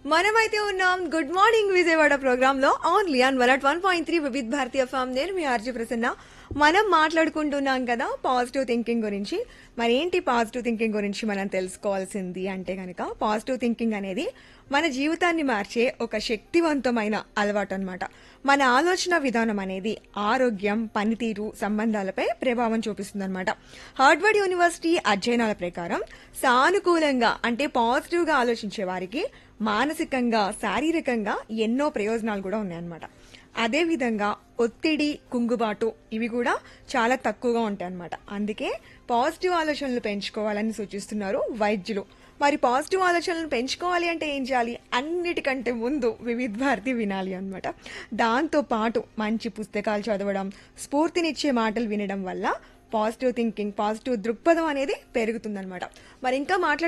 మనమైతే ఉన్నాం good morning Vijayawada program లో only on one one point three Vividh Bharati FM నేను మీ ఆర్జీ ప్రసన్న మనం మాట్లాడుకుంటున్నాం కదా పాజిటివ్ థింకింగ్ గురించి మరి ఏంటి పాజిటివ్ థింకింగ్ గురించి మనం తెలుసుకోవాల్సింది అంటే కనుక పాజిటివ్ థింకింగ్ అనేది మన జీవితాన్ని మార్చే ఒక శక్తివంతమైన అలవాటు అన్నమాట మన ఆలోచన విధానం అనేది ఆరోగ్యం పనితీరు సంబంధాలపై ప్రభావం చూపిస్తుందన్నమాట హార్డ్వర్డ్ యూనివర్సిటీ అధ్యయనాల ప్రకారం సానుకూలంగా అంటే పాజిటివ్ గా ఆలోచించే వారికి మానసికంగా శారీరకంగా ఎన్నో ప్రయోజనాలు కూడా ఉన్నాయన్నమాట అదే విధంగా ఒత్తిడి కుంగుబాటు ఇవి కూడా చాలా తక్కువగా ఉంటాయి అన్నమాట అందుకే పాజిటివ్ ఆలోచనలు పెంచుకోవాలని సూచిస్తున్నారు వైద్యులు మరి పాజిటివ్ ఆలోచనలను పెంచుకోవాలి అంటే ఏం చేయాలి అన్నిటికంటే ముందు వివిధ భారతి వినాలి అనమాట దాంతో పాటు మంచి పుస్తకాలు చదవడం స్ఫూర్తినిచ్చే మాటలు వినడం వల్ల పాజిటివ్ థింకింగ్ పాజిటివ్ దృక్పథం అనేది పెరుగుతుందన్నమాట మరి ఇంకా మాట్లాడు